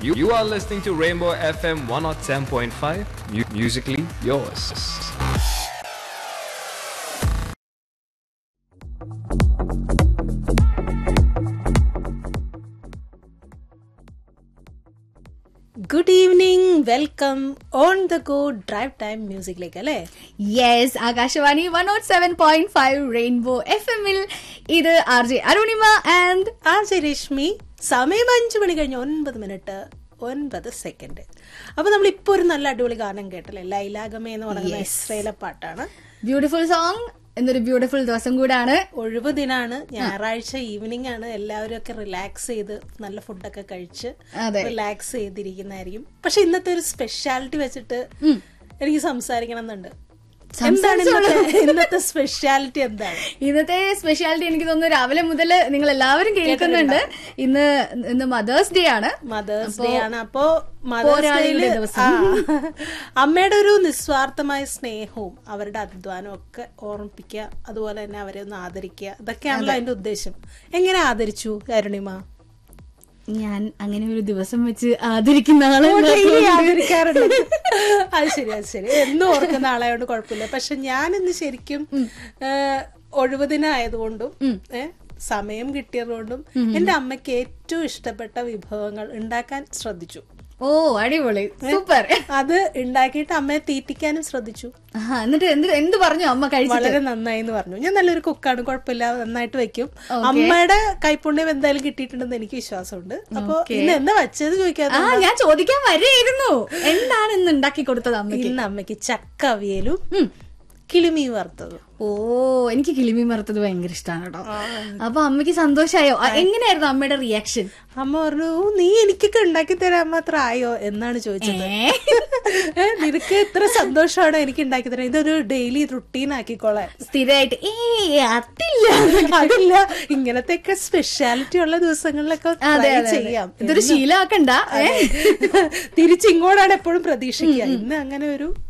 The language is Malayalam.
You, you are listening to Rainbow FM 107.5, mu- musically yours. Good evening welcome on the go drive time മ്യൂസിക്കിലേക്ക് അല്ലേ yes Akashvani one naught seven point five rainbow F എമ്മിൽ ഇത് ആർ ജെ അരുണിമ ആൻഡ് ആ രശ്മി സമയം അഞ്ചു മണി കഴിഞ്ഞ് ഒൻപത് മിനിറ്റ് ഒൻപത് സെക്കൻഡ് അപ്പൊ നമ്മൾ ഇപ്പൊ ഒരു നല്ല അടിപൊളി ഗാനം കേട്ടല്ലേ ലൈലാഗമേ എന്ന് പറയുന്ന ഇസ്രയേലെ പാട്ടാണ് ബ്യൂട്ടിഫുൾ സോങ് എന്നൊരു ബ്യൂട്ടിഫുൾ ദിവസം കൂടാണ് ഒഴിവ് ദിനാണ് ഞായറാഴ്ച ഈവനിങ് ആണ് എല്ലാവരും ഒക്കെ റിലാക്സ് ചെയ്ത് നല്ല ഫുഡൊക്കെ കഴിച്ച് അതെ. റിലാക്സ് ചെയ്തിരിക്കുന്നതായിരിക്കും പക്ഷെ ഇന്നത്തെ ഒരു സ്പെഷ്യാലിറ്റി വെച്ചിട്ട് എനിക്ക് സംസാരിക്കണം എന്നുണ്ട് എന്താണ് ഇന്നത്തെ ഇന്നത്തെ സ്പെഷ്യാലിറ്റി എന്താണ് ഇന്നത്തെ സ്പെഷ്യാലിറ്റി എനിക്ക് തോന്നുന്നു രാവിലെ മുതൽ നിങ്ങൾ എല്ലാവരും കേൾക്കുന്നുണ്ട് ഇന്ന് ഇന്ന് മദേഴ്സ് ഡേ ആണ് മദേഴ്സ് ഡേ ആണ് അപ്പോ മദേഴ്സ് പോരാളിയുടെ ഡേയില് ദിവസം. അമ്മയുടെ ഒരു നിസ്വാർത്ഥമായ സ്നേഹവും അവരുടെ അധ്വാനവും ഒക്കെ ഓർമ്മിപ്പിക്കുക അതുപോലെ തന്നെ അവരെ ഒന്ന് ആദരിക്കുക ഇതൊക്കെയാണല്ലോ അതിന്റെ ഉദ്ദേശം എങ്ങനെ ആദരിച്ചു അരുണിമ ഞാൻ അങ്ങനെ ഒരു ദിവസം വെച്ച് ആദരിക്കുന്ന ആളെ ഡെയിലി ആദരിക്കാറുണ്ട് അത് ശരി അത് ശരി എന്നും ഓർക്കുന്ന ആളായോണ്ട് കുഴപ്പമില്ല പക്ഷെ ഞാൻ ഇന്ന് ശരിക്കും ഏഹ്, ഒഴിവ് ദിനമായതുകൊണ്ടും ഏഹ്, സമയം കിട്ടിയതുകൊണ്ടും എന്റെ അമ്മയ്ക്ക് ഏറ്റവും ഇഷ്ടപ്പെട്ട വിഭവങ്ങൾ ഉണ്ടാക്കാൻ ശ്രദ്ധിച്ചു ഓ അടിപൊളി സൂപ്പർ അത് ഉണ്ടാക്കിയിട്ട് അമ്മയെ തീറ്റിക്കാനും ശ്രദ്ധിച്ചു എന്നിട്ട് എന്ത് എന്ത് പറഞ്ഞു അമ്മ കഴിച്ചിട്ട് വളരെ നന്നായി എന്ന് പറഞ്ഞു ഞാൻ നല്ലൊരു കുക്കാണ് കുഴപ്പമില്ല നന്നായിട്ട് വെക്കും അമ്മയുടെ കൈപ്പുണ്യം എന്തായാലും കിട്ടിയിട്ടുണ്ടെന്ന് എനിക്ക് വിശ്വാസമുണ്ട് അപ്പൊ ഇന്ന് എന്താ വച്ചത് ചോദിക്കാതെ ആ ഞാൻ ചോദിക്കാൻ വരെയായിരുന്നു എന്താണ് ഇന്ന് ഉണ്ടാക്കി കൊടുത്തത് അമ്മയ്ക്ക് ഇന്ന് അമ്മയ്ക്ക് ചക്ക അവിയലും കിളിമീ വറുത്തതും ഓ എനിക്ക് കിളിമീൻ വറുത്തത് ഭയങ്കര ഇഷ്ടമാണ് കേട്ടോ അപ്പൊ അമ്മയ്ക്ക് സന്തോഷായോ ആ, എങ്ങനെയായിരുന്നു അമ്മയുടെ റിയാക്ഷൻ അമ്മ പറഞ്ഞു "ഓ, നീ എനിക്കൊക്കെ ഉണ്ടാക്കി തരാൻ മാത്രം ആയോ എന്നാണ് ചോദിച്ചത് ഏ, നിനക്ക് ഇത്ര സന്തോഷമാണ് എനിക്ക് ഉണ്ടാക്കി തരാൻ ഇതൊരു ഡെയിലി റുട്ടീൻ ആക്കിക്കോളാൻ സ്ഥിരമായിട്ട് ഏ അതില്ല അതില്ല ഇങ്ങനത്തെയൊക്കെ സ്പെഷ്യാലിറ്റി ഉള്ള ദിവസങ്ങളിലൊക്കെ അതെ try അതെ ചെയ്യാം അതെ. ഇതൊരു ശീലമാക്കണ്ട ഏ? തിരിച്ചിങ്ങോട്ടാണ് എപ്പോഴും പ്രതീക്ഷിക്കുക ഇന്ന് അങ്ങനെ ഒരു